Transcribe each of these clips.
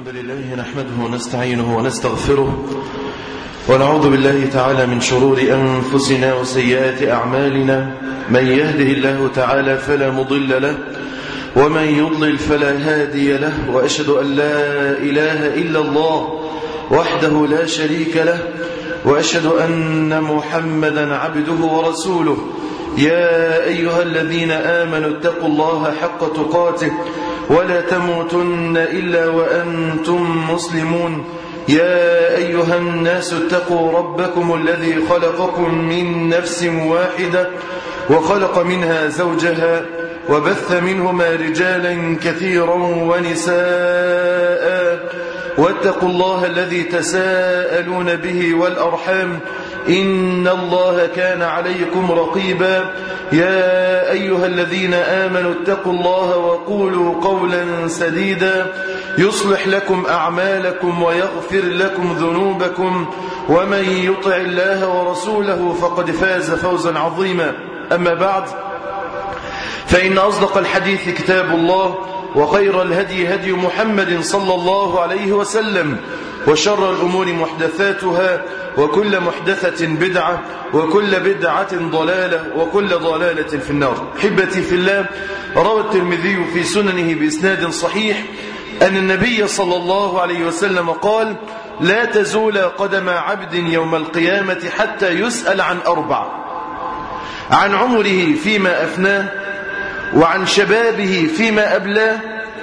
الحمد لله نحمده ونستعينه ونستغفره ونعوذ بالله تعالى من شرور أنفسنا وسيئات أعمالنا من يهده الله تعالى فلا مضل له ومن يضلل فلا هادي له وأشهد أن لا إله إلا الله وحده لا شريك له وأشهد أن محمدا عبده ورسوله يا أيها الذين آمنوا اتقوا الله حق تقاته ولا تموتن إلا وأنتم مسلمون يا أيها الناس اتقوا ربكم الذي خلقكم من نفس واحدة وخلق منها زوجها وبث منهما رجالا كثيرا ونساء واتقوا الله الذي تساءلون به والأرحام إن الله كان عليكم رقيبا يا أيها الذين آمنوا اتقوا الله وقولوا قولا سديدا يصلح لكم أعمالكم ويغفر لكم ذنوبكم ومن يطع الله ورسوله فقد فاز فوزا عظيما أما بعد فإن أصدق الحديث كتاب الله وخير الهدي هدي محمد صلى الله عليه وسلم وشر الأمور محدثاتها وكل محدثة بدعة وكل بدعة ضلالة وكل ضلالة في النار حبتي في الله روى الترمذي في سننه بإسناد صحيح أن النبي صلى الله عليه وسلم قال لا تزول قدم عبد يوم القيامة حتى يسأل عن أربع عن عمره فيما أفناه وعن شبابه فيما أبلاه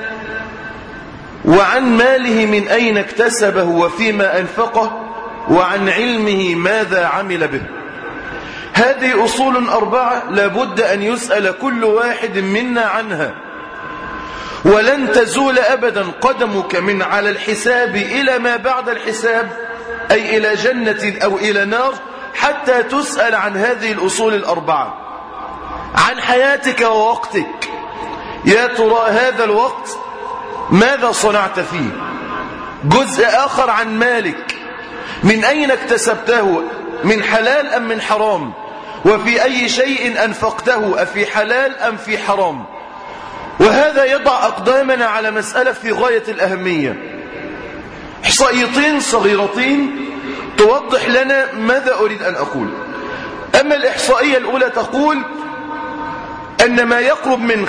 وعن ماله من أين اكتسبه وفيما أنفقه وعن علمه ماذا عمل به هذه أصول أربعة لابد أن يسأل كل واحد منا عنها ولن تزول أبدا قدمك من على الحساب إلى ما بعد الحساب أي إلى جنة أو إلى نار حتى تسأل عن هذه الأصول الأربعة عن حياتك ووقتك يا ترى هذا الوقت ماذا صنعت فيه جزء آخر عن مالك من أين اكتسبته من حلال أم من حرام وفي أي شيء أنفقته أفي حلال أم في حرام وهذا يضع أقدامنا على مسألة في غاية الأهمية إحصائيتين صغيرتين توضح لنا ماذا أريد أن أقول أما الإحصائية الأولى تقول أن ما يقرب من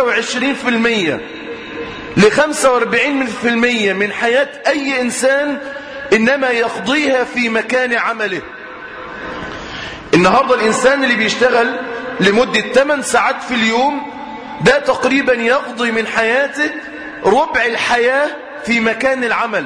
25% ل 45% من حياة أي إنسان إنما يقضيها في مكان عمله النهاردة الإنسان اللي بيشتغل لمدة 8 ساعات في اليوم ده تقريبا يقضي من حياته ربع الحياة في مكان العمل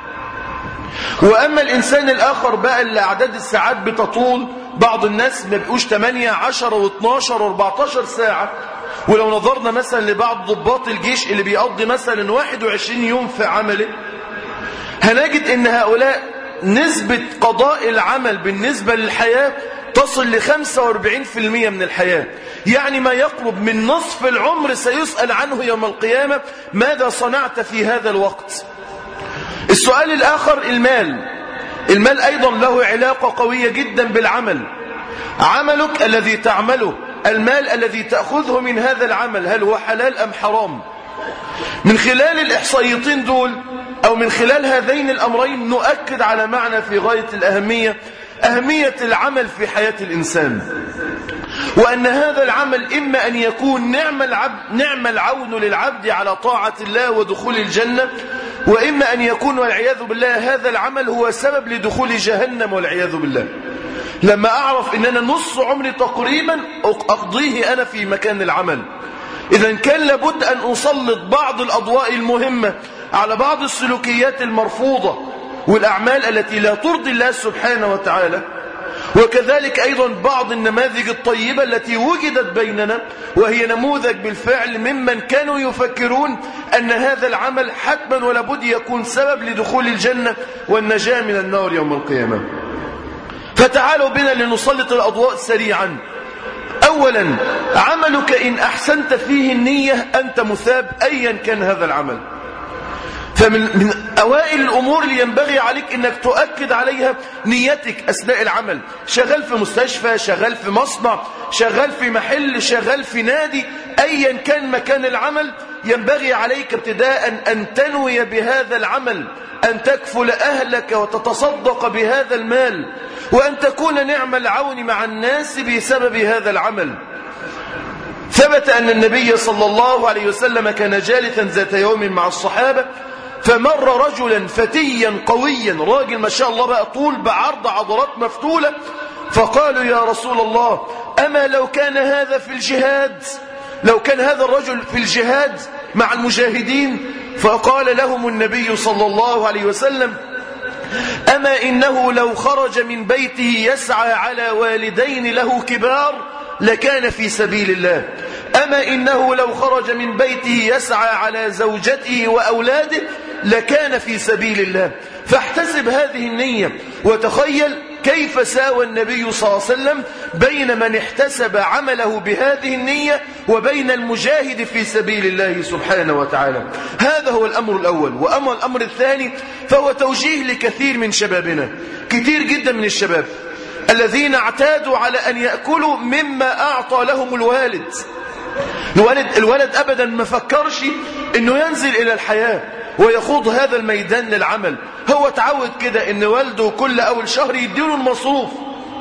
وأما الإنسان الآخر بقى اللي أعداد الساعات بتطول بعض الناس ما بيقوش 8 10 و12 و14 ساعة ولو نظرنا مثلا لبعض ضباط الجيش اللي بيقضي مثلا 21 يوم في عمله هنجد ان هؤلاء نسبة قضاء العمل بالنسبة للحياة تصل ل 45% من الحياة يعني ما يقرب من نصف العمر سيسأل عنه يوم القيامة ماذا صنعت في هذا الوقت السؤال الآخر المال المال أيضا له علاقة قوية جدا بالعمل عملك الذي تعمله المال الذي تأخذه من هذا العمل هل هو حلال أم حرام من خلال الإحصائيتين دول أو من خلال هذين الأمرين نؤكد على معنى في غاية الأهمية أهمية العمل في حياة الإنسان وأن هذا العمل إما أن يكون نعم, العبد نعم العون للعبد على طاعة الله ودخول الجنة وإما أن يكون والعياذ بالله هذا العمل هو سبب لدخول جهنم والعياذ بالله لما أعرف أن أنا نص عمري تقريبا أقضيه أنا في مكان العمل إذا كان لابد أن أسلط بعض الأضواء المهمة على بعض السلوكيات المرفوضة والأعمال التي لا ترضي الله سبحانه وتعالى وكذلك أيضا بعض النماذج الطيبة التي وجدت بيننا وهي نموذج بالفعل ممن كانوا يفكرون أن هذا العمل حتما ولابد يكون سبب لدخول الجنة والنجاة من النار يوم القيامة فتعالوا بنا لنسلط الأضواء سريعا أولا عملك إن أحسنت فيه النية أنت مثاب أيا كان هذا العمل فمن من أوائل الأمور اللي ينبغي عليك أنك تؤكد عليها نيتك أثناء العمل شغال في مستشفى شغال في مصنع شغال في محل شغال في نادي أيا كان مكان العمل ينبغي عليك ابتداء أن تنوي بهذا العمل أن تكفل أهلك وتتصدق بهذا المال وأن تكون نعم العون مع الناس بسبب هذا العمل ثبت أن النبي صلى الله عليه وسلم كان جالسا ذات يوم مع الصحابة فمر رجلا فتيا قويا راجل ما شاء الله بقى طول بعرض عضلات مفتولة فقالوا يا رسول الله أما لو كان هذا في الجهاد لو كان هذا الرجل في الجهاد مع المجاهدين فقال لهم النبي صلى الله عليه وسلم أما إنه لو خرج من بيته يسعى على والدين له كبار لكان في سبيل الله أما إنه لو خرج من بيته يسعى على زوجته وأولاده لكان في سبيل الله فاحتسب هذه النية وتخيل كيف ساوى النبي صلى الله عليه وسلم بين من احتسب عمله بهذه النية وبين المجاهد في سبيل الله سبحانه وتعالى هذا هو الأمر الأول وأما الأمر الثاني فهو توجيه لكثير من شبابنا كثير جدا من الشباب الذين اعتادوا على أن يأكلوا مما أعطى لهم الوالد الولد, الولد أبدا ما فكرش أنه ينزل إلى الحياة ويخوض هذا الميدان للعمل هو تعود كده أن والده كل أول شهر يديله المصروف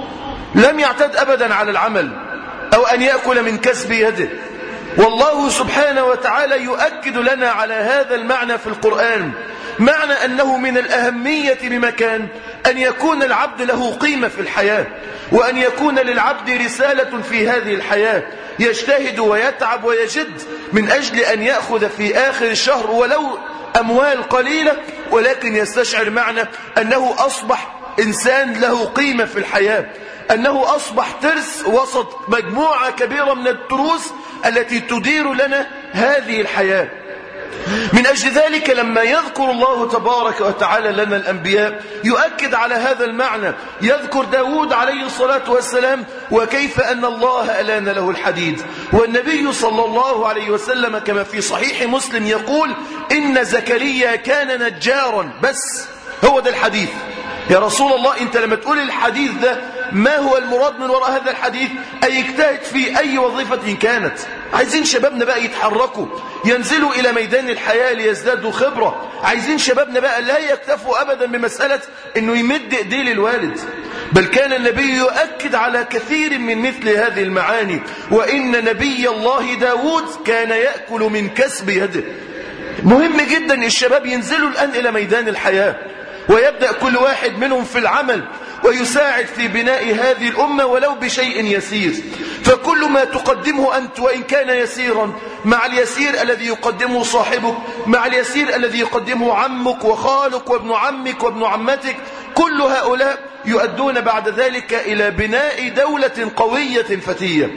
لم يعتد أبدا على العمل أو أن يأكل من كسب يده والله سبحانه وتعالى يؤكد لنا على هذا المعنى في القرآن معنى أنه من الأهمية بمكان أن يكون العبد له قيمة في الحياة وأن يكون للعبد رسالة في هذه الحياة يجتهد ويتعب ويجد من أجل أن يأخذ في آخر الشهر ولو أموال قليلة ولكن يستشعر معنى أنه أصبح إنسان له قيمة في الحياة أنه أصبح ترس وسط مجموعة كبيرة من التروس التي تدير لنا هذه الحياة من أجل ذلك لما يذكر الله تبارك وتعالى لنا الأنبياء يؤكد على هذا المعنى يذكر داود عليه الصلاة والسلام وكيف أن الله ألان له الحديد والنبي صلى الله عليه وسلم كما في صحيح مسلم يقول إن زكريا كان نجارا بس هو ده الحديث يا رسول الله انت لما تقول الحديث ده ما هو المراد من وراء هذا الحديث أي اجتهد في أي وظيفة كانت عايزين شبابنا بقى يتحركوا ينزلوا إلى ميدان الحياة ليزدادوا خبرة عايزين شبابنا بقى لا يكتفوا أبدا بمسألة أنه يمد إيديه للوالد بل كان النبي يؤكد على كثير من مثل هذه المعاني وإن نبي الله داود كان يأكل من كسب يده مهم جدا الشباب ينزلوا الآن إلى ميدان الحياة ويبدأ كل واحد منهم في العمل ويساعد في بناء هذه الأمة ولو بشيء يسير فكل ما تقدمه أنت وإن كان يسيرا مع اليسير الذي يقدمه صاحبك مع اليسير الذي يقدمه عمك وخالك وابن عمك وابن عمتك كل هؤلاء يؤدون بعد ذلك إلى بناء دولة قوية فتية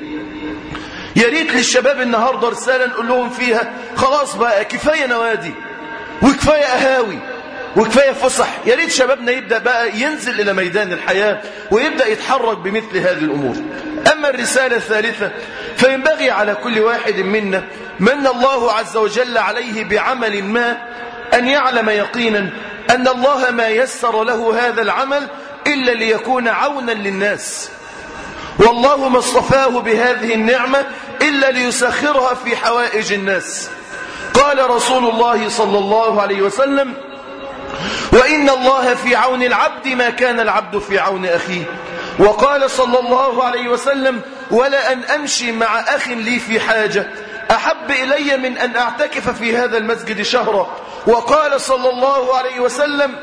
يا ريت للشباب النهاردة رسالة نقول لهم فيها خلاص بقى كفاية نوادي وكفاية أهاوي وكفاية فسح يا ريت شبابنا يبدأ بقى ينزل إلى ميدان الحياة ويبدأ يتحرك بمثل هذه الأمور أما الرسالة الثالثة فينبغي على كل واحد منا من الله عز وجل عليه بعمل ما أن يعلم يقينا أن الله ما يسر له هذا العمل إلا ليكون عونا للناس والله ما اصطفاه بهذه النعمة إلا ليسخرها في حوائج الناس قال رسول الله صلى الله عليه وسلم وإن الله في عون العبد ما كان العبد في عون أخيه وقال صلى الله عليه وسلم ولا أن أمشي مع أخ لي في حاجة أحب إلي من أن أعتكف في هذا المسجد شهرا وقال صلى الله عليه وسلم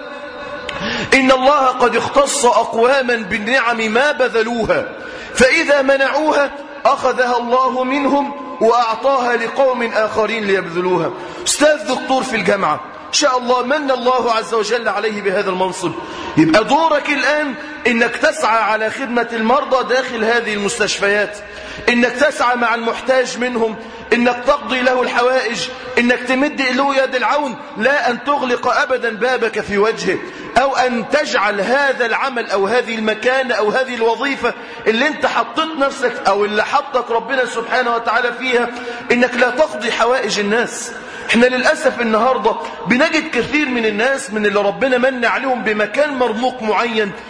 إن الله قد اختص أقواما بالنعم ما بذلوها فإذا منعوها أخذها الله منهم وأعطاها لقوم آخرين ليبذلوها أستاذ دكتور في الجامعة إن شاء الله من الله عز وجل عليه بهذا المنصب يبقى دورك الآن إنك تسعى على خدمة المرضى داخل هذه المستشفيات إنك تسعى مع المحتاج منهم إنك تقضي له الحوائج إنك تمد له يد العون لا أن تغلق أبدا بابك في وجهه أو أن تجعل هذا العمل أو هذه المكان أو هذه الوظيفة اللي انت حطيت نفسك أو اللي حطك ربنا سبحانه وتعالى فيها إنك لا تقضي حوائج الناس احنا للأسف النهاردة بنجد كثير من الناس من اللي ربنا من عليهم بمكان مرموق معين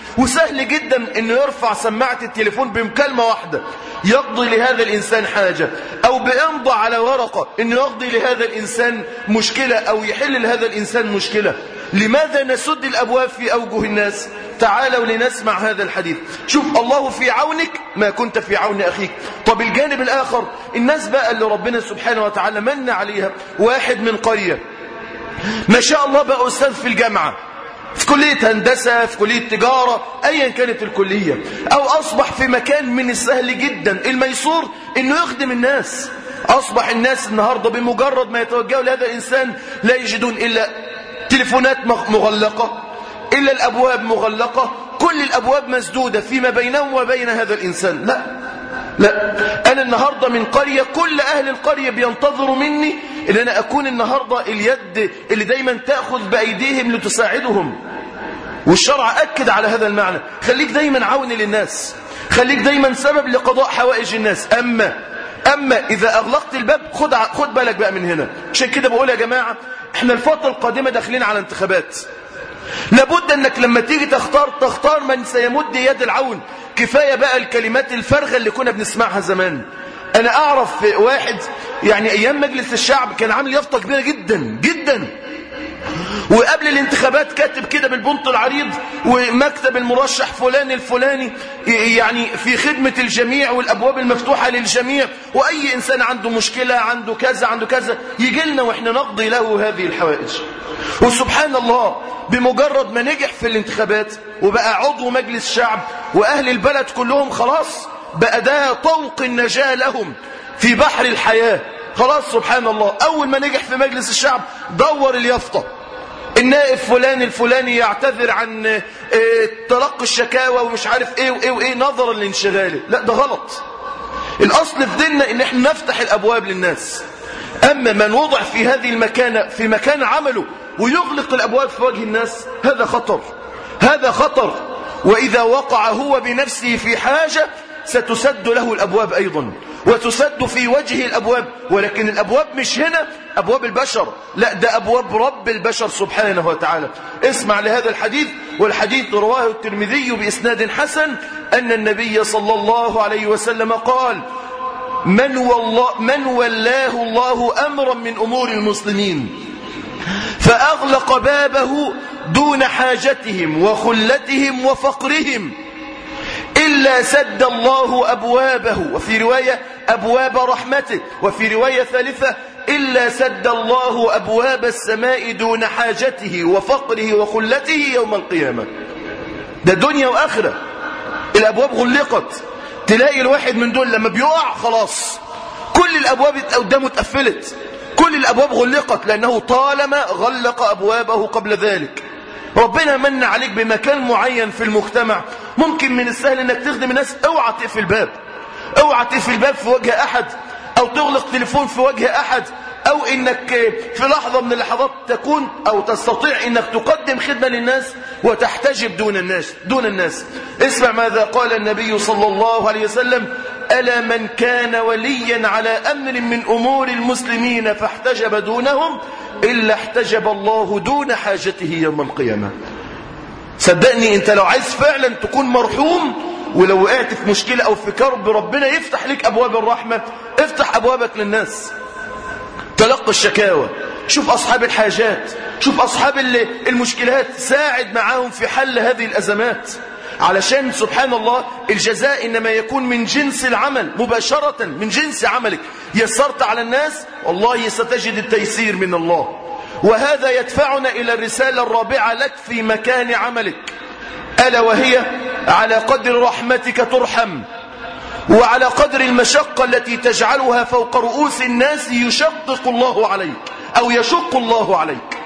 وسهل جدا انه يرفع سماعة التليفون بمكالمة واحدة يقضي لهذا الانسان حاجة او بامضى على ورقة انه يقضي لهذا الانسان مشكلة او يحل لهذا الانسان مشكلة لماذا نسد الابواب في اوجه الناس تعالوا لنسمع هذا الحديث شوف الله في عونك ما كنت في عون أخيك طب الجانب الآخر الناس بقى اللي ربنا سبحانه وتعالى من عليها واحد من قرية ما شاء الله بقى أستاذ في الجامعة في كلية هندسة في كلية تجارة أيا كانت الكلية أو أصبح في مكان من السهل جدا الميسور أنه يخدم الناس أصبح الناس النهاردة بمجرد ما يتوجهوا لهذا الإنسان لا يجدون إلا تليفونات مغلقة إلا الأبواب مغلقة كل الأبواب مسدودة فيما بينهم وبين هذا الإنسان لا لا أنا النهاردة من قرية كل أهل القرية بينتظروا مني إن أنا أكون النهاردة اليد اللي دايما تأخذ بأيديهم لتساعدهم والشرع أكد على هذا المعنى خليك دايما عوني للناس خليك دايما سبب لقضاء حوائج الناس أما أما إذا أغلقت الباب خد, خد بالك بقى من هنا عشان كده بقول يا جماعة احنا الفترة القادمة داخلين على انتخابات لابد انك لما تيجي تختار تختار من سيمد يد العون كفاية بقى الكلمات الفارغة اللي كنا بنسمعها زمان انا اعرف واحد يعني ايام مجلس الشعب كان عامل يافطة كبيرة جدا جدا وقبل الانتخابات كاتب كده بالبنط العريض ومكتب المرشح فلان الفلاني يعني في خدمة الجميع والأبواب المفتوحة للجميع وأي إنسان عنده مشكلة عنده كذا عنده كذا يجي لنا وإحنا نقضي له هذه الحوائج وسبحان الله بمجرد ما نجح في الانتخابات وبقى عضو مجلس شعب وأهل البلد كلهم خلاص بقى ده طوق النجاة لهم في بحر الحياة خلاص سبحان الله أول ما نجح في مجلس الشعب دور اليافطة النائب فلان الفلاني يعتذر عن تلقي الشكاوى ومش عارف ايه وايه وايه نظرا لانشغاله لا ده غلط الاصل في ديننا ان احنا نفتح الابواب للناس اما من وضع في هذه المكانة في مكان عمله ويغلق الابواب في وجه الناس هذا خطر هذا خطر واذا وقع هو بنفسه في حاجة ستسد له الابواب ايضا وتسد في وجه الأبواب ولكن الأبواب مش هنا أبواب البشر لا ده أبواب رب البشر سبحانه وتعالى اسمع لهذا الحديث والحديث رواه الترمذي بإسناد حسن أن النبي صلى الله عليه وسلم قال من, والله من ولاه الله أمرا من أمور المسلمين فأغلق بابه دون حاجتهم وخلتهم وفقرهم إلا سد الله أبوابه وفي رواية أبواب رحمته وفي رواية ثالثة إلا سد الله أبواب السماء دون حاجته وفقره وخلته يوم القيامة ده دنيا وآخرة الأبواب غلقت تلاقي الواحد من دول لما بيقع خلاص كل الأبواب قدامه اتقفلت كل الأبواب غلقت لأنه طالما غلق أبوابه قبل ذلك ربنا من عليك بمكان معين في المجتمع ممكن من السهل انك تخدم الناس اوعى تقفل الباب اوعى تقفل الباب في وجه احد او تغلق تليفون في وجه احد او انك في لحظة من اللحظات تكون او تستطيع انك تقدم خدمة للناس وتحتجب دون الناس دون الناس اسمع ماذا قال النبي صلى الله عليه وسلم ألا من كان وليا على أمر من أمور المسلمين فاحتجب دونهم إلا احتجب الله دون حاجته يوم القيامة صدقني انت لو عايز فعلا تكون مرحوم ولو وقعت في مشكلة أو في كرب ربنا يفتح لك أبواب الرحمة افتح أبوابك للناس تلقى الشكاوى شوف أصحاب الحاجات شوف أصحاب المشكلات ساعد معاهم في حل هذه الأزمات علشان سبحان الله الجزاء إنما يكون من جنس العمل مباشرة من جنس عملك يسرت على الناس والله ستجد التيسير من الله وهذا يدفعنا إلى الرسالة الرابعة لك في مكان عملك ألا وهي على قدر رحمتك ترحم وعلى قدر المشقة التي تجعلها فوق رؤوس الناس يشقق الله عليك أو يشق الله عليك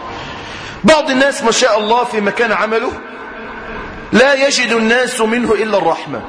بعض الناس ما شاء الله في مكان عمله لا يجد الناس منه إلا الرحمة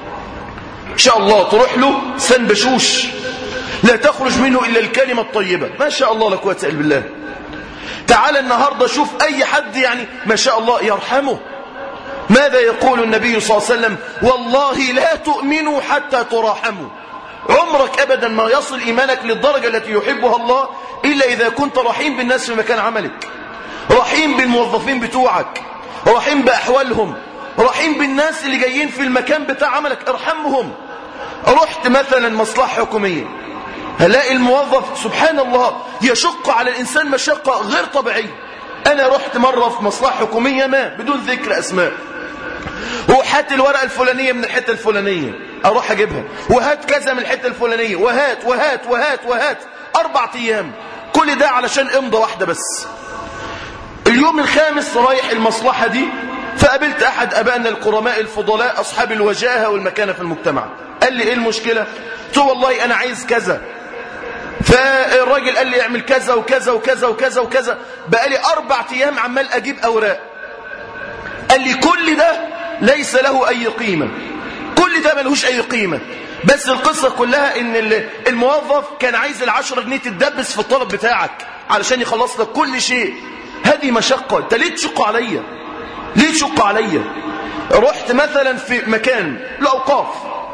إن شاء الله تروح له سن بشوش لا تخرج منه إلا الكلمة الطيبة ما شاء الله لا قوه الا بالله تعال النهاردة شوف أي حد يعني ما شاء الله يرحمه ماذا يقول النبي صلى الله عليه وسلم والله لا تؤمنوا حتى تراحموا عمرك أبدا ما يصل إيمانك للدرجة التي يحبها الله إلا إذا كنت رحيم بالناس في مكان عملك رحيم بالموظفين بتوعك رحيم بأحوالهم رحيم بالناس اللي جايين في المكان بتاع عملك ارحمهم رحت مثلا مصلحة حكومية هلاقي الموظف سبحان الله يشق على الإنسان مشقة غير طبيعية أنا رحت مرة في مصلحة حكومية ما بدون ذكر أسماء وهات الورقة الفلانية من الحتة الفلانية أروح أجيبها وهات كذا من الحتة الفلانية وهات وهات وهات وهات أربع أيام كل ده علشان امضى واحدة بس اليوم الخامس رايح المصلحة دي فقابلت أحد أبائنا القرماء الفضلاء أصحاب الوجاهة والمكانة في المجتمع قال لي إيه المشكلة؟ قلت له والله أنا عايز كذا فالراجل قال لي اعمل كذا وكذا وكذا وكذا وكذا بقى لي أربع أيام عمال أجيب أوراق قال لي كل ده ليس له أي قيمة كل ده ملهوش أي قيمة بس القصة كلها ان الموظف كان عايز العشرة جنيه تتدبس في الطلب بتاعك علشان يخلص لك كل شيء هذه مشقة انت ليه تشق عليا ليه تشق عليا رحت مثلا في مكان الأوقاف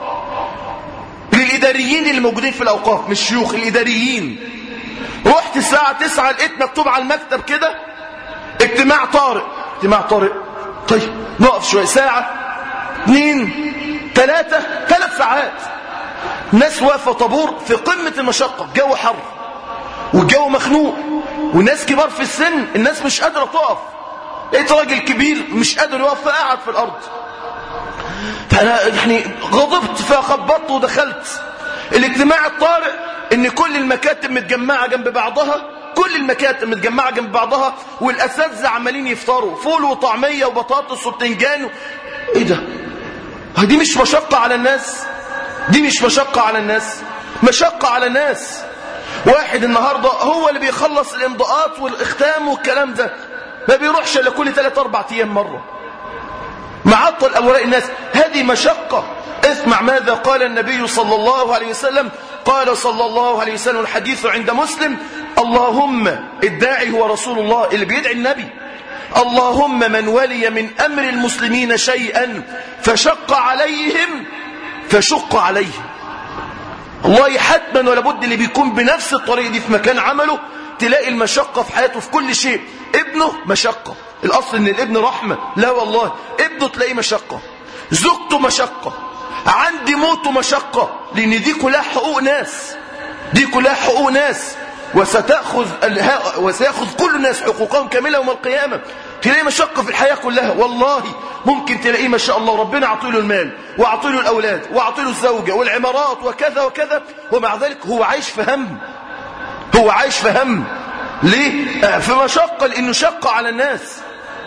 للإداريين اللي موجودين في الأوقاف مش شيوخ الإداريين رحت الساعة تسعة لقيت مكتوب على المكتب كده اجتماع طارئ اجتماع طارئ طيب نقف شوية ساعة اثنين ثلاثة ثلاث ساعات ناس واقفة طابور في قمة المشقة الجو حر والجو مخنوق وناس كبار في السن الناس مش قادرة تقف لقيت راجل كبير مش قادر يقف فقعد في الأرض فأنا يعني غضبت فخبطت ودخلت الاجتماع الطارئ ان كل المكاتب متجمعة جنب بعضها كل المكاتب متجمعة جنب بعضها والأساتذة عمالين يفطروا فول وطعمية وبطاطس وبتنجان ايه ده دي مش مشقة على الناس دي مش مشقة على الناس مشقة على الناس واحد النهاردة هو اللي بيخلص الامضاءات والاختام والكلام ده ما بيروحش الا كل 3 4 ايام مرة معطل اوراق الناس هذه مشقة اسمع ماذا قال النبي صلى الله عليه وسلم قال صلى الله عليه وسلم الحديث عند مسلم اللهم الداعي هو رسول الله اللي بيدعي النبي اللهم من ولي من أمر المسلمين شيئا فشق عليهم فشق عليه الله حتما ولا بد اللي بيكون بنفس الطريقة دي في مكان عمله تلاقي المشقة في حياته في كل شيء ابنه مشقة الأصل ان الابن رحمة لا والله ابنه تلاقيه مشقة زوجته مشقة عندي موته مشقة لأن دي كلها حقوق ناس دي كلها حقوق ناس وستأخذ وسيأخذ كل الناس حقوقهم كاملة يوم القيامة تلاقي مشقة في الحياة كلها والله ممكن تلاقيه ما شاء الله ربنا عطيله المال وعطيله الأولاد وعطيله الزوجة والعمارات وكذا وكذا ومع ذلك هو عايش في هم هو عايش في هم ليه؟ في مشقة لأنه شق على الناس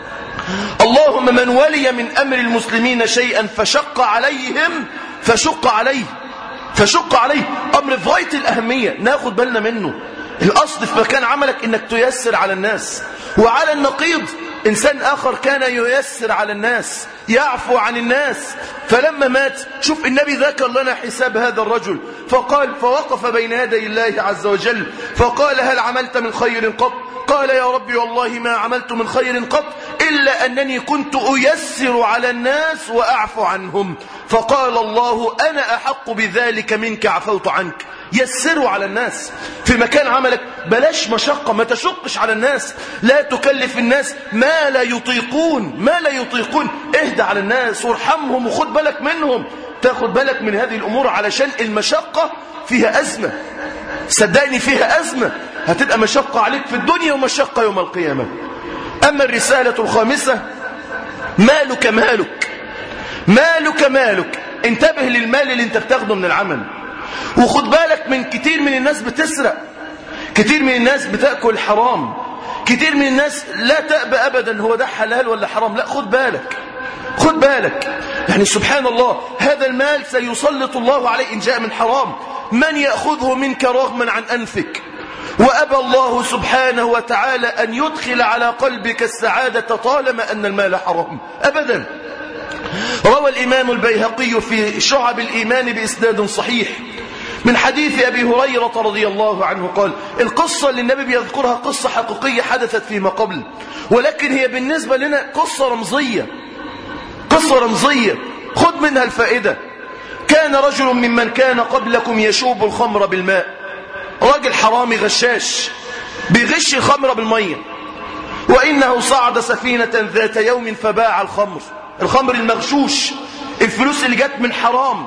اللهم من ولي من أمر المسلمين شيئا فشق عليهم فشق عليه فشق عليه أمر في غاية الأهمية ناخد بالنا منه الأصل في مكان عملك إنك تيسر على الناس وعلى النقيض إنسان آخر كان ييسر على الناس يعفو عن الناس فلما مات شوف النبي ذكر لنا حساب هذا الرجل فقال فوقف بين يدي الله عز وجل فقال هل عملت من خير قط قال يا ربي والله ما عملت من خير قط إلا أنني كنت أيسر على الناس وأعفو عنهم فقال الله أنا أحق بذلك منك عفوت عنك يسروا على الناس في مكان عملك بلاش مشقة ما تشقش على الناس لا تكلف الناس ما لا يطيقون ما لا يطيقون اهدى على الناس وارحمهم وخد بالك منهم تاخد بالك من هذه الأمور علشان المشقة فيها أزمة صدقني فيها أزمة هتبقى مشقة عليك في الدنيا ومشقة يوم القيامة أما الرسالة الخامسة مالك مالك مالك مالك انتبه للمال اللي انت بتاخده من العمل وخد بالك من كتير من الناس بتسرق كتير من الناس بتأكل حرام كتير من الناس لا تأبى أبدا هو ده حلال ولا حرام لا خد بالك خد بالك يعني سبحان الله هذا المال سيسلط الله عليه إن جاء من حرام من يأخذه منك رغما عن أنفك وأبى الله سبحانه وتعالى أن يدخل على قلبك السعادة طالما أن المال حرام أبدا روى الإمام البيهقي في شعب الإيمان بإسناد صحيح من حديث أبي هريرة رضي الله عنه قال القصة اللي النبي بيذكرها قصة حقيقية حدثت فيما قبل ولكن هي بالنسبة لنا قصة رمزية قصة رمزية خذ منها الفائدة كان رجل ممن كان قبلكم يشوب الخمر بالماء راجل حرامي غشاش بيغش الخمر بالمية وإنه صعد سفينة ذات يوم فباع الخمر الخمر المغشوش الفلوس اللي جت من حرام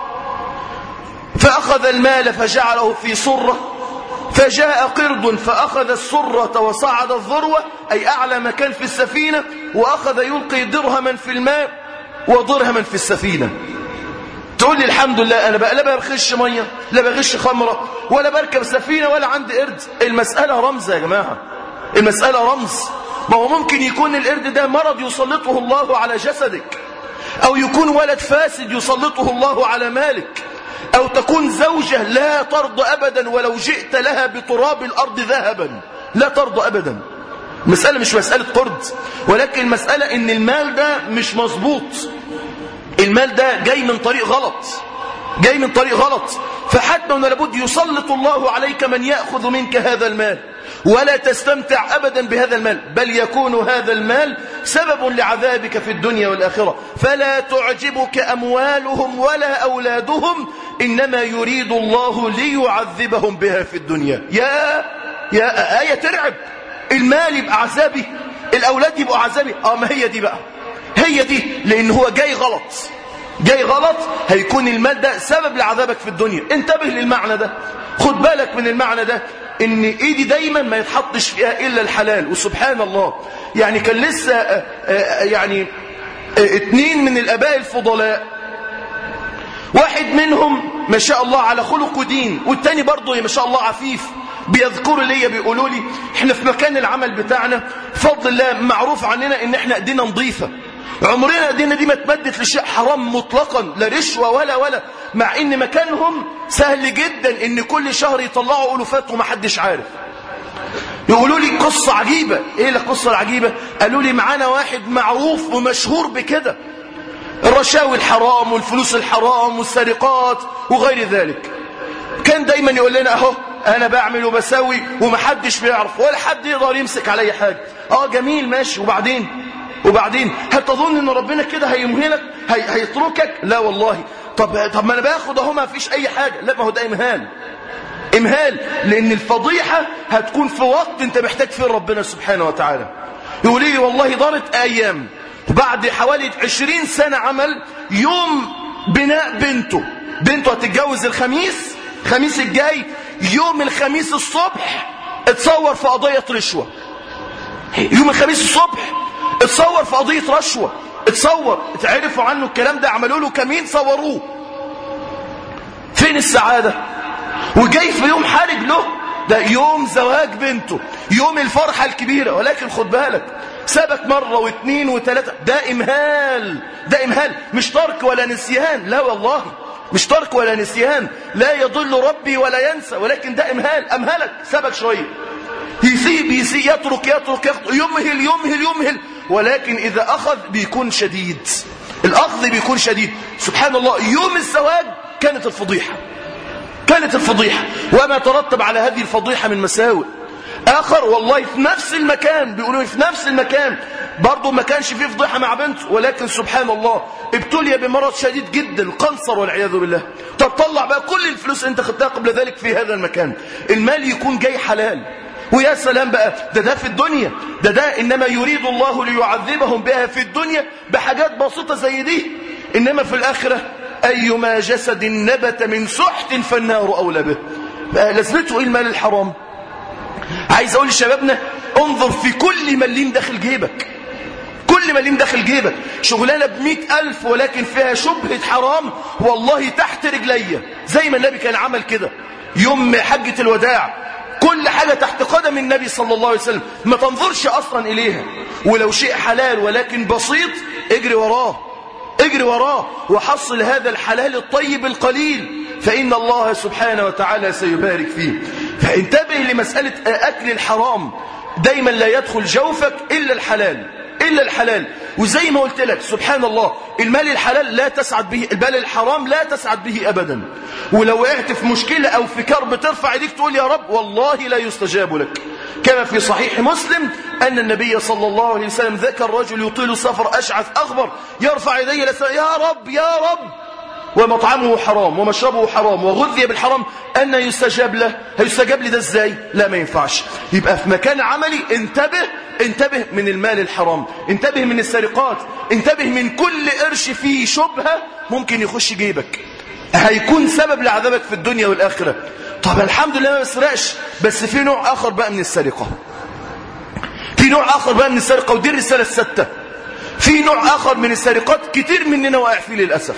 فأخذ المال فجعله في صرة فجاء قرد فأخذ السرة وصعد الذروة أي أعلى مكان في السفينة وأخذ يلقي درهما في الماء ودرهما في السفينة تقول لي الحمد لله أنا بقى لا بغش مية لا بغش خمرة ولا بركب سفينة ولا عندي قرد المسألة رمز يا جماعة المسألة رمز ما هو ممكن يكون القرد ده مرض يسلطه الله على جسدك أو يكون ولد فاسد يسلطه الله على مالك أو تكون زوجة لا ترضى أبدا ولو جئت لها بتراب الأرض ذهبا لا ترضى أبدا المسألة مش مسألة قرد ولكن المسألة إن المال ده مش مظبوط المال ده جاي من طريق غلط جاي من طريق غلط فحتما لابد يسلط الله عليك من يأخذ منك هذا المال ولا تستمتع أبدا بهذا المال بل يكون هذا المال سبب لعذابك في الدنيا والآخرة فلا تعجبك أموالهم ولا أولادهم إنما يريد الله ليعذبهم بها في الدنيا يا يا آية ترعب المال يبقى عذابي الأولاد يبقوا عذابي آه ما هي دي بقى هي دي لأن هو جاي غلط جاي غلط هيكون المال ده سبب لعذابك في الدنيا انتبه للمعنى ده خد بالك من المعنى ده ان ايدي دايما ما يتحطش فيها الا الحلال وسبحان الله يعني كان لسه آآ آآ يعني آآ اتنين من الاباء الفضلاء واحد منهم ما شاء الله على خلق ودين والتاني برضه ما شاء الله عفيف بيذكروا لي بيقولوا لي احنا في مكان العمل بتاعنا بفضل الله معروف عننا ان احنا ايدينا نظيفه عمرنا ايدينا دي ما اتمدت لشيء حرام مطلقا لا رشوه ولا ولا مع ان مكانهم سهل جدا ان كل شهر يطلعوا الوفات ومحدش عارف يقولوا لي قصة عجيبة ايه القصة العجيبة قالوا لي معانا واحد معروف ومشهور بكده الرشاوي الحرام والفلوس الحرام والسرقات وغير ذلك كان دايما يقول لنا اهو انا بعمل وبسوي ومحدش بيعرف ولا حد يقدر يمسك علي حاجة اه جميل ماشي وبعدين وبعدين هل تظن ان ربنا كده هيمهلك هي هيتركك لا والله طب طب ما انا باخد اهو ما فيش اي حاجة لا ما هو ده امهال امهال لان الفضيحة هتكون في وقت انت محتاج فيه ربنا سبحانه وتعالى يقول لي والله دارت ايام بعد حوالي عشرين سنة عمل يوم بناء بنته بنته هتتجوز الخميس الخميس الجاي يوم الخميس الصبح اتصور في قضية رشوة يوم الخميس الصبح اتصور في قضية رشوة اتصور اتعرفوا عنه الكلام ده عملوا له كمين صوروه فين السعادة وجاي في يوم حرج له ده يوم زواج بنته يوم الفرحة الكبيرة ولكن خد بالك سابك مرة واثنين وثلاثة ده إمهال ده إمهال مش ترك ولا نسيان لا والله مش ترك ولا نسيان لا يضل ربي ولا ينسى ولكن ده إمهال أمهلك سابك شوية يسيب يسيب يترك يترك, يترك يمهل يمهل يمهل ولكن إذا أخذ بيكون شديد الأخذ بيكون شديد سبحان الله يوم الزواج كانت الفضيحة كانت الفضيحة وما ترتب على هذه الفضيحة من مساوئ آخر والله في نفس المكان بيقولوا في نفس المكان برضه ما كانش فيه فضيحة مع بنته ولكن سبحان الله ابتلي بمرض شديد جدا قنصر والعياذ بالله طب طلع بقى كل الفلوس انت خدتها قبل ذلك في هذا المكان المال يكون جاي حلال ويا سلام بقى ده ده في الدنيا ده ده إنما يريد الله ليعذبهم بها في الدنيا بحاجات بسيطة زي دي إنما في الآخرة أيما جسد نبت من سحت فالنار أولى به بقى لازمته إيه المال الحرام عايز أقول لشبابنا انظر في كل مليم داخل جيبك كل مليم داخل جيبك شغلانة بمئة ألف ولكن فيها شبهة حرام والله تحت رجليا زي ما النبي كان عمل كده يوم حجة الوداع كل حاجة تحت قدم النبي صلى الله عليه وسلم ما تنظرش أصلا إليها ولو شيء حلال ولكن بسيط اجري وراه اجري وراه وحصل هذا الحلال الطيب القليل فإن الله سبحانه وتعالى سيبارك فيه فانتبه لمسألة أكل الحرام دايما لا يدخل جوفك إلا الحلال إلا الحلال وزي ما قلت لك سبحان الله المال الحلال لا تسعد به المال الحرام لا تسعد به أبدا ولو وقعت في مشكلة أو في كرب ترفع يديك تقول يا رب والله لا يستجاب لك كما في صحيح مسلم أن النبي صلى الله عليه وسلم ذكر رجل يطيل السفر أشعث أخبر يرفع يديه لسا يا رب يا رب ومطعمه حرام ومشربه حرام وغذي بالحرام أن يستجاب له هيستجاب لي ده ازاي لا ما ينفعش يبقى في مكان عملي انتبه انتبه من المال الحرام انتبه من السرقات انتبه من كل قرش فيه شبهة ممكن يخش جيبك هيكون سبب لعذابك في الدنيا والآخرة طب الحمد لله ما بسرقش بس في نوع آخر بقى من السرقة في نوع آخر بقى من السرقة ودي الرسالة الستة في نوع آخر من السرقات كتير مننا واقع فيه للأسف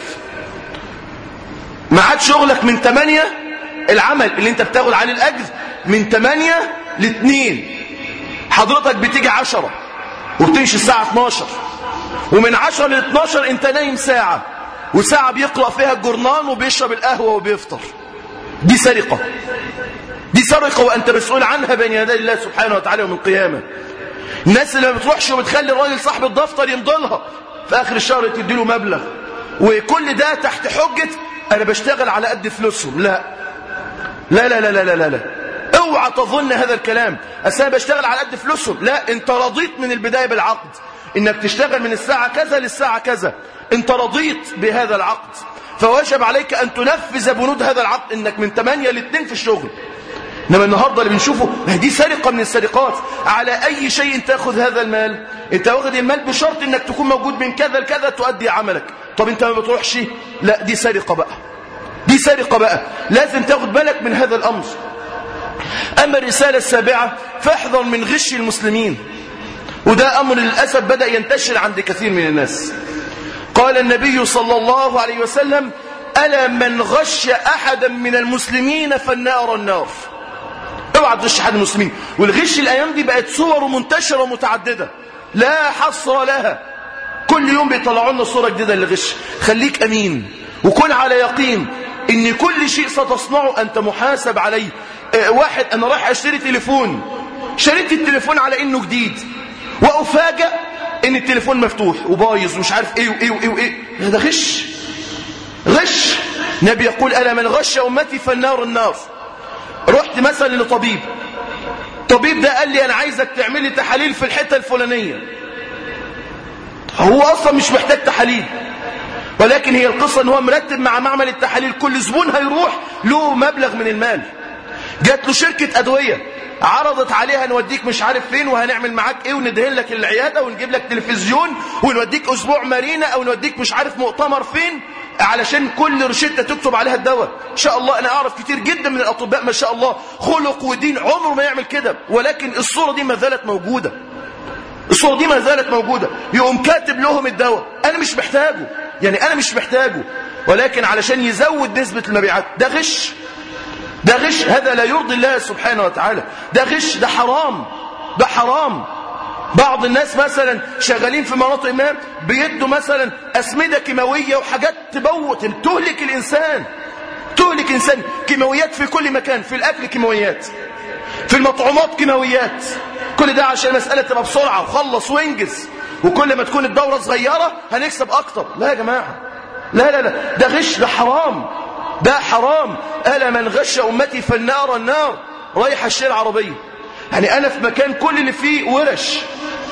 ما عاد شغلك من 8 العمل اللي انت بتاخد عليه الأجر من 8 ل 2 حضرتك بتيجي 10 وبتمشي الساعة 12 ومن 10 ل 12 انت نايم ساعة وساعة بيقرأ فيها الجرنان وبيشرب القهوة وبيفطر دي سرقة دي سرقة وأنت مسؤول عنها بين يدي الله سبحانه وتعالى يوم القيامة الناس اللي ما بتروحش وبتخلي الراجل صاحب الدفتر يمضلها في آخر الشهر تديله مبلغ وكل ده تحت حجة أنا بشتغل على قد فلوسهم لا لا لا لا لا لا لا, لا. اوعى تظن هذا الكلام أصل أنا بشتغل على قد فلوسهم لا أنت رضيت من البداية بالعقد إنك تشتغل من الساعة كذا للساعة كذا أنت رضيت بهذا العقد فوجب عليك أن تنفذ بنود هذا العقد إنك من 8 ل 2 في الشغل إنما النهاردة اللي بنشوفه دي سرقة من السرقات على أي شيء تأخذ هذا المال أنت واخد المال بشرط إنك تكون موجود من كذا لكذا تؤدي عملك طب أنت ما بتروحش لا دي سرقة بقى دي سرقة بقى لازم تاخد بالك من هذا الأمر أما الرسالة السابعة فاحذر من غش المسلمين وده أمر للأسف بدأ ينتشر عند كثير من الناس قال النبي صلى الله عليه وسلم ألا من غش أحدا من المسلمين فالنار النار اوعى تغش احد المسلمين والغش الايام دي بقت صور منتشره ومتعدده لا حصر لها كل يوم بيطلعوا لنا صوره جديده للغش خليك امين وكن على يقين ان كل شيء ستصنعه انت محاسب عليه اه واحد انا رايح اشتري تليفون شريت التليفون على انه جديد وافاجئ ان التليفون مفتوح وبايظ ومش عارف ايه وايه وايه وايه ده غش غش نبي يقول الا من غش امتي فالنار النار رحت مثلا لطبيب طبيب ده قال لي انا عايزك تعمل لي تحاليل في الحته الفلانيه هو اصلا مش محتاج تحاليل ولكن هي القصه ان هو مرتب مع معمل التحاليل كل زبون هيروح له مبلغ من المال جات له شركه ادويه عرضت عليها نوديك مش عارف فين وهنعمل معاك ايه وندهن لك العياده ونجيب لك تلفزيون ونوديك اسبوع مارينا او نوديك مش عارف مؤتمر فين علشان كل روشته تكتب عليها الدواء ان شاء الله انا اعرف كتير جدا من الاطباء ما شاء الله خلق ودين عمره ما يعمل كده ولكن الصوره دي ما زالت موجوده الصوره دي ما زالت موجوده يقوم كاتب لهم الدواء انا مش محتاجه يعني انا مش محتاجه ولكن علشان يزود نسبه المبيعات ده غش ده غش هذا لا يرضي الله سبحانه وتعالى ده غش ده حرام ده حرام بعض الناس مثلا شغالين في مناطق ما بيدوا مثلا أسمدة كيماوية وحاجات تبوت تهلك الإنسان تهلك إنسان كيماويات في كل مكان في الأكل كيماويات في المطعومات كيماويات كل ده عشان مسألة تبقى بسرعة وخلص وانجز وكل ما تكون الدورة صغيرة هنكسب أكتر لا يا جماعة لا لا لا ده غش ده حرام ده حرام ألا من غش أمتي فالنار النار رايح الشيء العربية يعني أنا في مكان كل اللي فيه ورش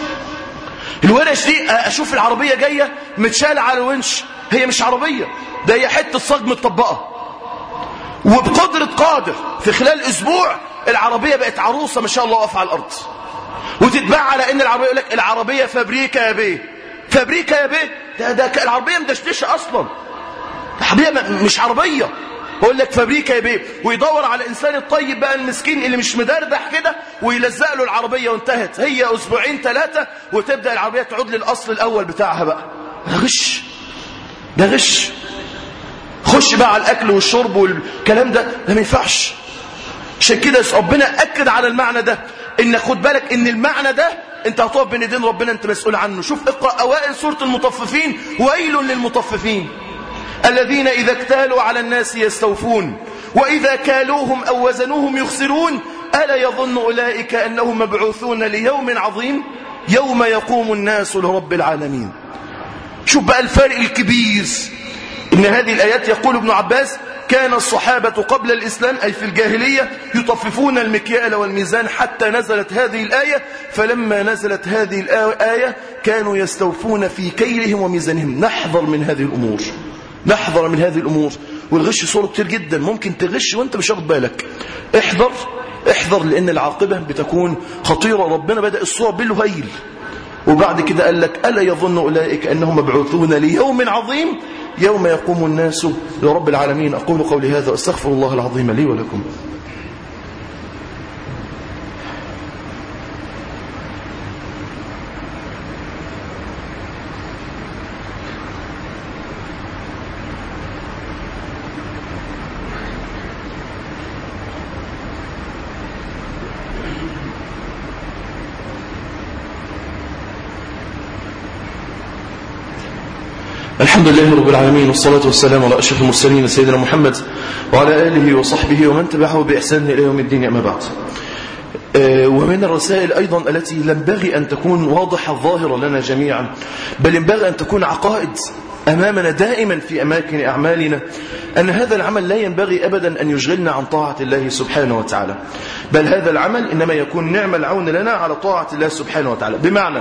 الورش دي أشوف العربية جاية متشالة على الونش هي مش عربية ده هي حتة صاج متطبقة وبقدرة قادر في خلال أسبوع العربية بقت عروسة ما شاء الله واقفة على الأرض وتتباع على إن العربية يقول لك العربية فابريكا يا بيه فابريكا يا بيه ده, ده العربية مدشتشة أصلا العربية مش عربية بقول لك فابريكا يا بيه ويدور على الانسان الطيب بقى المسكين اللي مش مدردح كده ويلزق له العربيه وانتهت هي اسبوعين ثلاثه وتبدا العربيه تعود للاصل الاول بتاعها بقى ده غش ده غش خش بقى على الاكل والشرب والكلام ده ده ما ينفعش عشان كده ربنا اكد على المعنى ده ان خد بالك ان المعنى ده انت هتقف بين ايدين ربنا انت مسؤول عنه شوف اقرا اوائل سوره المطففين ويل للمطففين الذين إذا اكتالوا على الناس يستوفون وإذا كالوهم أو وزنوهم يخسرون ألا يظن أولئك أنهم مبعوثون ليوم عظيم يوم يقوم الناس لرب العالمين شوف بقى الفارق الكبير إن هذه الآيات يقول ابن عباس كان الصحابة قبل الإسلام أي في الجاهلية يطففون المكيال والميزان حتى نزلت هذه الآية فلما نزلت هذه الآية كانوا يستوفون في كيلهم وميزانهم نحذر من هذه الأمور نحذر من هذه الأمور والغش صوره كتير جدا ممكن تغش وانت مش واخد بالك احذر احذر لأن العاقبة بتكون خطيرة ربنا بدأ الصور بالهيل وبعد كده قال لك ألا يظن أولئك أنهم مبعوثون ليوم عظيم يوم يقوم الناس لرب العالمين أقول قولي هذا وأستغفر الله العظيم لي ولكم الحمد لله رب العالمين والصلاة والسلام على أشرف المرسلين سيدنا محمد وعلى آله وصحبه ومن تبعه بإحسان إلى يوم الدين أما بعد ومن الرسائل أيضا التي ينبغي أن تكون واضحة ظاهرة لنا جميعا بل ينبغي أن تكون عقائد أمامنا دائما في أماكن أعمالنا أن هذا العمل لا ينبغي أبدا أن يشغلنا عن طاعة الله سبحانه وتعالى بل هذا العمل إنما يكون نعم العون لنا على طاعة الله سبحانه وتعالى بمعنى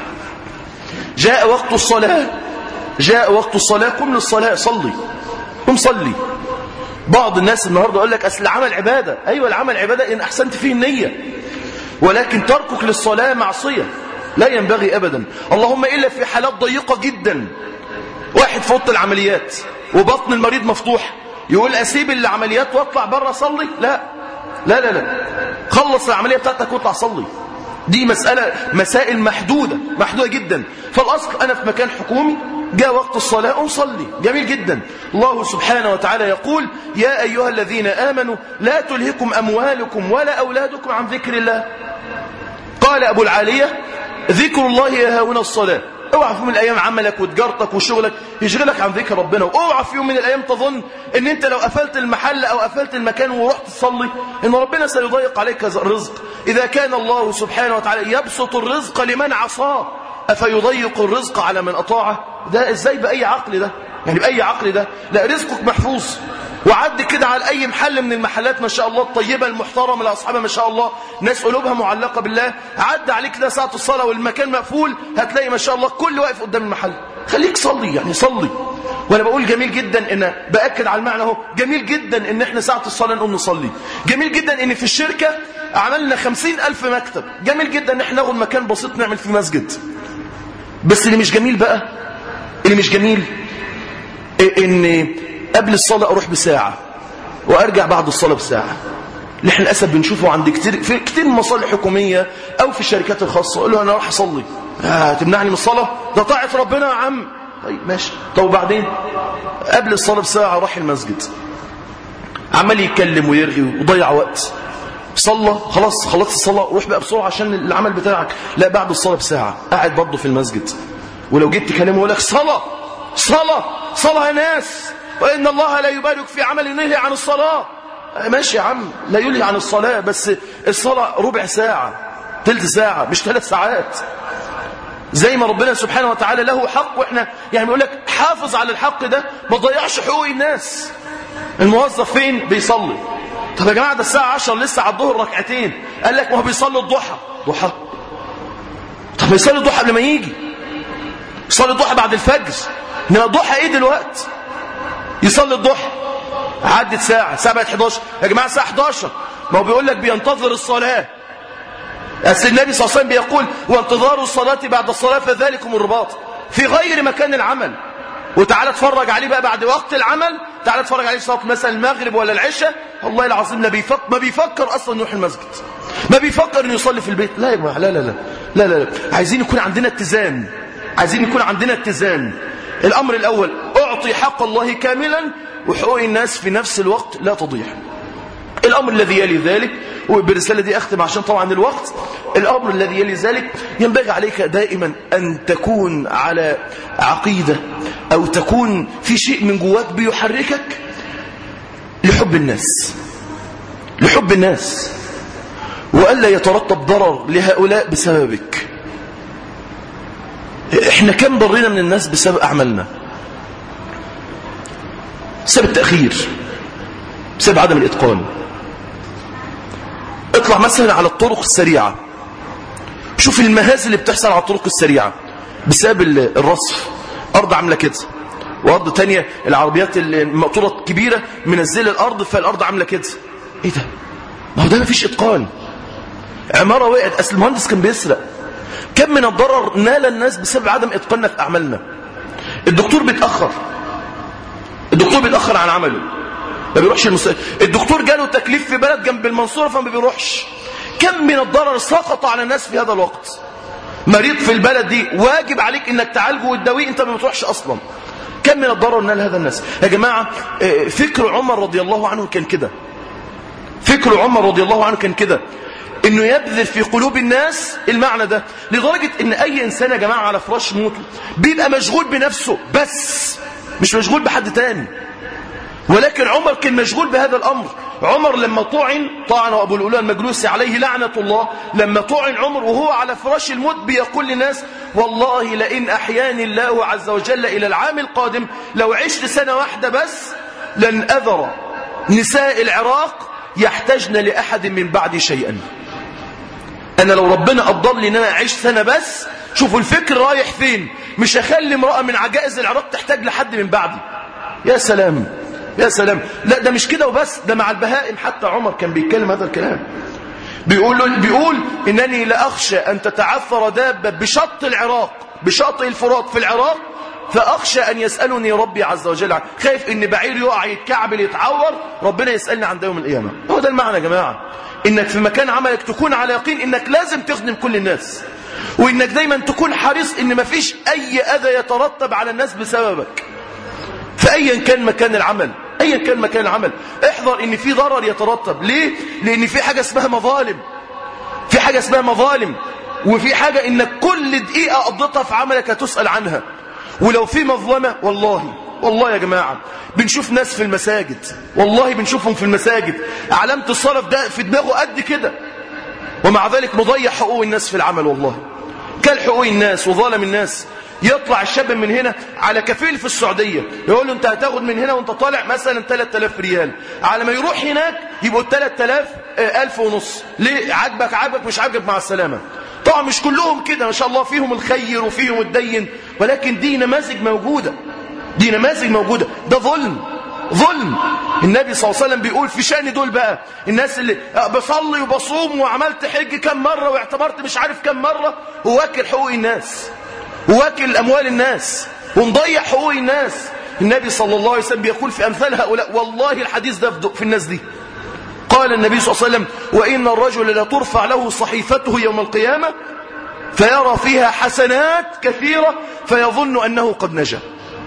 جاء وقت الصلاة جاء وقت الصلاة قم للصلاة صلي قم صلي بعض الناس النهاردة يقول لك أصل العمل عبادة أيوة العمل عبادة إن أحسنت فيه النية ولكن تركك للصلاة معصية لا ينبغي أبدا اللهم إلا في حالات ضيقة جدا واحد في اوضه العمليات وبطن المريض مفتوح يقول أسيب العمليات وأطلع بره أصلي لا لا لا لا خلص العملية بتاعتك واطلع صلي دي مسألة مسائل محدودة محدودة جدا فالأصل أنا في مكان حكومي جاء وقت الصلاة أصلي جميل جدا الله سبحانه وتعالى يقول يا أيها الذين آمنوا لا تلهكم أموالكم ولا أولادكم عن ذكر الله قال أبو العالية ذكر الله يا هاونا الصلاة اوعى في يوم من الايام عملك وتجارتك وشغلك يشغلك عن ذكر ربنا واوعى في يوم من الايام تظن ان انت لو قفلت المحل او قفلت المكان ورحت تصلي ان ربنا سيضيق عليك الرزق اذا كان الله سبحانه وتعالى يبسط الرزق لمن عصاه افيضيق الرزق على من اطاعه ده ازاي باي عقل ده يعني باي عقل ده لا رزقك محفوظ وعد كده على اي محل من المحلات ما شاء الله الطيبه المحترمه لاصحابها ما شاء الله ناس قلوبها معلقه بالله عد عليك كده ساعه الصلاه والمكان مقفول هتلاقي ما شاء الله كل واقف قدام المحل خليك صلي يعني صلي وانا بقول جميل جدا ان باكد على المعنى اهو جميل جدا ان احنا ساعه الصلاه نقوم نصلي جميل جدا ان في الشركه عملنا خمسين ألف مكتب جميل جدا ان احنا ناخد مكان بسيط نعمل فيه مسجد بس اللي مش جميل بقى اللي مش جميل ان قبل الصلاة أروح بساعة وأرجع بعد الصلاة بساعة اللي احنا للأسف بنشوفه عند كتير في كتير من مصالح حكومية أو في الشركات الخاصة أقول له أنا راح أصلي آه تمنعني من الصلاة ده طاعة ربنا يا عم طيب ماشي طب وبعدين قبل الصلاة بساعة راح المسجد عمال يتكلم ويرغي وضيع وقت صلى خلاص خلصت الصلاة روح بقى بسرعة عشان العمل بتاعك لا بعد الصلاة بساعة قاعد برضه في المسجد ولو جيت تكلمه يقول لك صلاة صلاة صلاة يا ناس وإن الله لا يبارك في عمل ينهي عن الصلاة ماشي يا عم لا يلهي عن الصلاة بس الصلاة ربع ساعة تلت ساعة مش ثلاث ساعات زي ما ربنا سبحانه وتعالى له حق واحنا يعني بيقول لك حافظ على الحق ده ما تضيعش حقوق الناس الموظف فين بيصلي طب يا جماعه ده الساعه 10 لسه على الظهر ركعتين قال لك ما هو بيصلي الضحى ضحى طب ما يصلي الضحى قبل ما يجي يصلي الضحى بعد الفجر انما الضحى ايه دلوقتي يصلي الضحى عدت ساعة الساعة بقت 11 يا جماعة الساعة 11 ما هو بيقول لك بينتظر الصلاة أصل النبي صلى الله عليه وسلم بيقول وانتظار الصلاة بعد الصلاة فذلكم الرباط في غير مكان العمل وتعالى اتفرج عليه بقى بعد وقت العمل تعالى اتفرج عليه صلاة مثلا المغرب ولا العشاء الله العظيم لا بيفكر ما بيفكر اصلا يروح المسجد ما بيفكر انه يصلي في البيت لا يا جماعه لا لا لا لا لا, لا. عايزين يكون عندنا اتزان عايزين يكون عندنا اتزان الامر الاول اعطي حق الله كاملا وحقوق الناس في نفس الوقت لا تضيع الأمر الذي يلي ذلك وبالرسالة دي أختم عشان طبعا الوقت الأمر الذي يلي ذلك ينبغي عليك دائما أن تكون على عقيدة أو تكون في شيء من جواك بيحركك لحب الناس لحب الناس وألا يترتب ضرر لهؤلاء بسببك احنا كم ضرينا من الناس بسبب أعمالنا بسبب التأخير بسبب عدم الإتقان اطلع مثلا على الطرق السريعة شوف المهازل اللي بتحصل على الطرق السريعة بسبب الرصف أرض عاملة كده وارض تانية العربيات المقطوره الكبيره منزله الارض فالارض عامله كده ايه ده ما هو ده مفيش اتقان عماره وقعت اصل المهندس كان بيسرق كم من الضرر نال الناس بسبب عدم اتقاننا في اعمالنا الدكتور بيتاخر الدكتور بيتاخر عن عمله ما بيروحش المستشفى الدكتور جاله تكليف في بلد جنب المنصوره فما بيروحش كم من الضرر سقط على الناس في هذا الوقت مريض في البلد دي واجب عليك انك تعالجه وتداويه انت ما بتروحش اصلا كم من الضرر نال هذا الناس يا جماعه فكر عمر رضي الله عنه كان كده فكر عمر رضي الله عنه كان كده انه يبذل في قلوب الناس المعنى ده لدرجه ان اي انسان يا جماعه على فراش موته بيبقى مشغول بنفسه بس مش مشغول بحد تاني ولكن عمر كان مشغول بهذا الأمر عمر لما طعن طعن أبو الأولى المجلوسي عليه لعنة الله لما طعن عمر وهو على فراش الموت بيقول للناس والله لئن أحياني الله عز وجل إلى العام القادم لو عشت سنة واحدة بس لن أذر نساء العراق يحتاجن لأحد من بعدي شيئا أنا لو ربنا أفضل لي أن أنا أعيش سنة بس شوفوا الفكر رايح فين مش هخلي امرأة من عجائز العراق تحتاج لحد من بعدي يا سلام يا سلام لا ده مش كده وبس ده مع البهائم حتى عمر كان بيتكلم هذا الكلام بيقول بيقول انني لاخشى ان تتعثر دابه بشط العراق بشاطئ الفرات في العراق فاخشى ان يسالني ربي عز وجل عنه خايف ان بعير يقع يتكعبل يتعور ربنا يسالني عن ده يوم القيامه هو ده المعنى يا جماعه انك في مكان عملك تكون على يقين انك لازم تخدم كل الناس وانك دايما تكون حريص ان مفيش اي اذى يترتب على الناس بسببك فايا كان مكان العمل ايا كان مكان العمل احذر ان في ضرر يترتب ليه لان في حاجه اسمها مظالم في حاجه اسمها مظالم وفي حاجه انك كل دقيقه قضيتها في عملك هتسال عنها ولو في مظلمه والله والله يا جماعه بنشوف ناس في المساجد والله بنشوفهم في المساجد علامه الصلاه ده في دماغه قد كده ومع ذلك مضيع حقوق الناس في العمل والله كل حقوق الناس وظالم الناس يطلع الشاب من هنا على كفيل في السعودية يقول له انت هتاخد من هنا وانت طالع مثلا 3000 ريال على ما يروح هناك يبقوا 3000 ألف ونص ليه عاجبك عاجبك مش عاجبك مع السلامة طبعا مش كلهم كده ما شاء الله فيهم الخير وفيهم الدين ولكن دي نماذج موجودة دي نماذج موجودة ده ظلم ظلم النبي صلى الله عليه وسلم بيقول في شأن دول بقى الناس اللي بصلي وبصوم وعملت حج كم مرة واعتبرت مش عارف كم مرة وواكل حقوق الناس وواكل أموال الناس ونضيع حقوق الناس النبي صلى الله عليه وسلم بيقول في أمثال هؤلاء والله الحديث ده في الناس دي قال النبي صلى الله عليه وسلم وإن الرجل لا ترفع له صحيفته يوم القيامة فيرى فيها حسنات كثيرة فيظن أنه قد نجا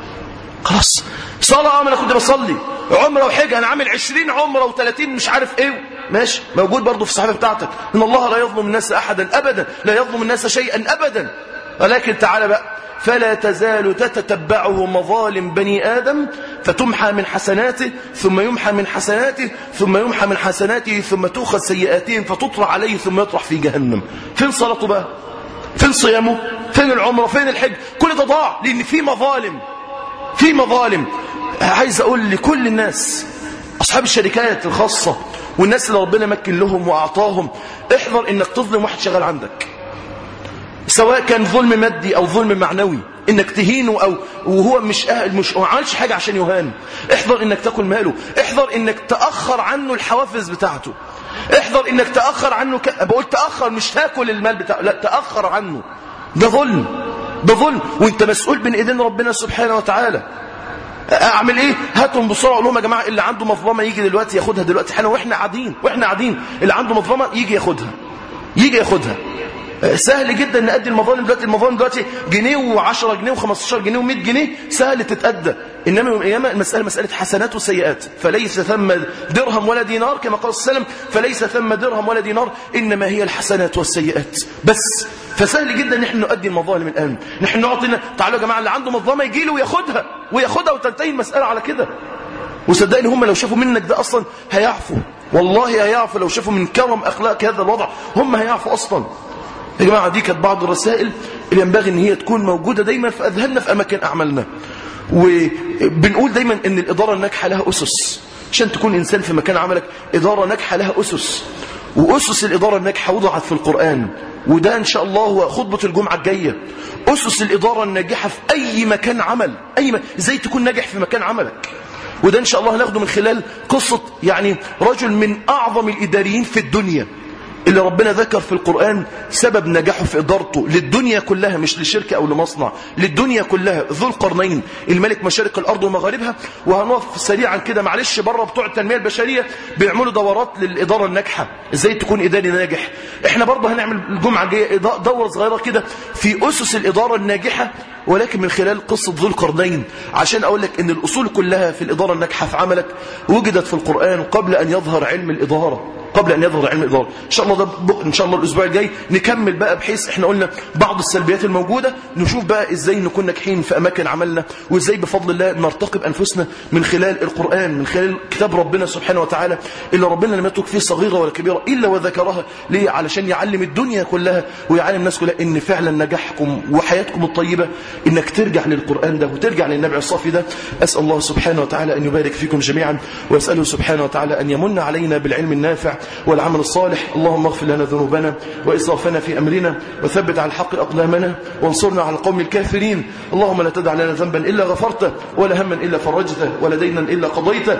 خلاص صلاة أنا كنت بصلي عمرة وحجة أنا عامل عشرين عمرة وثلاثين مش عارف إيه ماشي موجود برضو في الصحيفة بتاعتك إن الله لا يظلم الناس أحدا أبدا لا يظلم الناس شيئا أبدا ولكن تعالى بقى فلا تزال تتتبعه مظالم بني آدم فتمحى من حسناته ثم يمحى من حسناته ثم يمحى من حسناته ثم تؤخذ سيئاتهم فتطرح عليه ثم يطرح في جهنم فين صلاته بقى فين صيامه فين العمره فين الحج كل ده ضاع لأن في مظالم في مظالم عايز أقول لكل الناس أصحاب الشركات الخاصة والناس اللي ربنا مكن لهم وأعطاهم احذر إنك تظلم واحد شغال عندك سواء كان ظلم مادي أو ظلم معنوي إنك تهينه أو وهو مش أهل مش ما عملش حاجة عشان يهان احذر إنك تاكل ماله احذر إنك تأخر عنه الحوافز بتاعته احذر إنك تأخر عنه ك... بقول تأخر مش تاكل المال بتاعه لا تأخر عنه ده ظلم ده ظلم وانت مسؤول بين ايدين ربنا سبحانه وتعالى اعمل ايه هاتهم بسرعه اقول لهم يا جماعه اللي عنده مظلمه يجي دلوقتي ياخدها دلوقتي حالا واحنا قاعدين واحنا قاعدين اللي عنده مظلمه يجي ياخدها يجي ياخدها سهل جدا نأدي المظالم دلوقتي المظالم دلوقتي جنيه و10 جنيه و15 جنيه و100 جنيه سهل تتأدى إنما يوم القيامة المسألة مسألة حسنات وسيئات فليس ثم درهم ولا دينار كما قال صلى الله عليه وسلم فليس ثم درهم ولا دينار إنما هي الحسنات والسيئات بس فسهل جدا ان احنا نؤدي المظالم الآن نحن نعطينا تعالوا يا جماعة اللي عنده مظلمة يجي له وياخدها وياخدها وتنتهي المسألة على كده وصدقني هم لو شافوا منك ده أصلا هيعفوا والله هيعفوا لو شافوا من كرم أخلاق هذا الوضع هم هيعفوا أصلا يا جماعة دي كانت بعض الرسائل اللي ينبغي ان هي تكون موجودة دايما في أذهاننا في أماكن أعمالنا وبنقول دايما ان الإدارة الناجحة لها أسس عشان تكون إنسان في مكان عملك إدارة ناجحة لها أسس وأسس الإدارة الناجحة وضعت في القرآن وده إن شاء الله هو خطبة الجمعة الجاية أسس الإدارة الناجحة في أي مكان عمل أي م... إزاي تكون ناجح في مكان عملك وده إن شاء الله هناخده من خلال قصة يعني رجل من أعظم الإداريين في الدنيا اللي ربنا ذكر في القرآن سبب نجاحه في إدارته للدنيا كلها مش لشركة أو لمصنع للدنيا كلها ذو القرنين الملك مشارق الأرض ومغاربها وهنقف سريعا كده معلش بره بتوع التنمية البشرية بيعملوا دورات للإدارة الناجحة إزاي تكون إداري ناجح إحنا برضه هنعمل الجمعة الجاية دورة صغيرة كده في أسس الإدارة الناجحة ولكن من خلال قصة ذو القرنين عشان أقول لك أن الأصول كلها في الإدارة الناجحة في عملك وجدت في القرآن قبل أن يظهر علم الإدارة قبل أن يظهر علم الإدارة إن شاء الله ده بق... إن شاء الله الأسبوع الجاي نكمل بقى بحيث إحنا قلنا بعض السلبيات الموجودة نشوف بقى إزاي نكون ناجحين في أماكن عملنا وإزاي بفضل الله نرتقب أنفسنا من خلال القرآن من خلال كتاب ربنا سبحانه وتعالى اللي ربنا لم يترك فيه صغيرة ولا كبيرة إلا وذكرها ليه علشان يعلم الدنيا كلها ويعلم الناس كلها إن فعلا نجاحكم وحياتكم الطيبة إنك ترجع للقرآن ده وترجع للنبي الصافي ده أسأل الله سبحانه وتعالى أن يبارك فيكم جميعا وأسأله سبحانه وتعالى أن يمن علينا بالعلم النافع والعمل الصالح اللهم اغفر لنا ذنوبنا وإسرافنا في أمرنا وثبت على الحق أقدامنا وانصرنا على القوم الكافرين اللهم لا تدع لنا ذنبا إلا غفرته ولا هما إلا فرجته ولا دينا إلا قضيته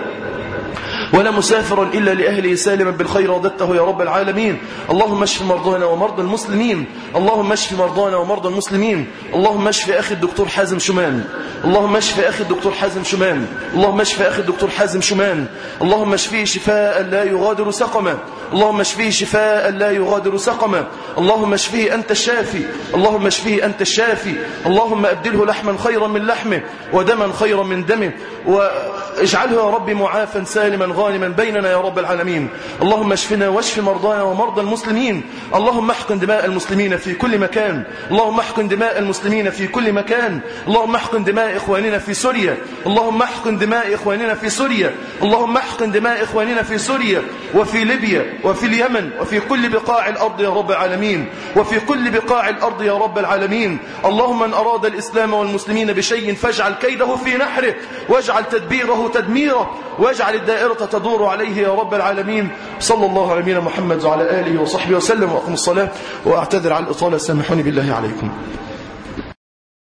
ولا مسافرا إلا لأهله سالما بالخير رددته يا رب العالمين اللهم اشف مرضانا ومرضى المسلمين اللهم اشف مرضانا ومرضى المسلمين اللهم اشف أخي الدكتور حازم شمان اللهم اشف أخي الدكتور حازم شمان اللهم اشف أخي الدكتور حازم شمان اللهم اشفيه شفاء لا يغادر سقما اللهم اشفيه شفاء لا يغادر سقما اللهم اشفيه أنت الشافي اللهم اشفيه أنت الشافي اللهم أبدله لحما خيرا من لحمه ودما خيرا من دمه واجعله يا رب معافا سالما غانما بيننا يا رب العالمين اللهم اشفنا واشف مرضانا ومرضى المسلمين اللهم احقن دماء المسلمين في كل مكان اللهم احقن دماء المسلمين في كل مكان اللهم احقن دماء إخواننا في سوريا اللهم احقن دماء إخواننا في سوريا اللهم احقن دماء إخواننا في سوريا وفي ليبيا وفي اليمن وفي كل بقاع الأرض يا رب العالمين وفي كل بقاع الأرض يا رب العالمين اللهم من أراد الإسلام والمسلمين بشيء فاجعل كيده في نحره واجعل تدبيره تدميره واجعل الدائرة تدور عليه يا رب العالمين صلى الله على نبينا محمد وعلى آله وصحبه وسلم وأقم الصلاة وأعتذر على الإطالة سامحوني بالله عليكم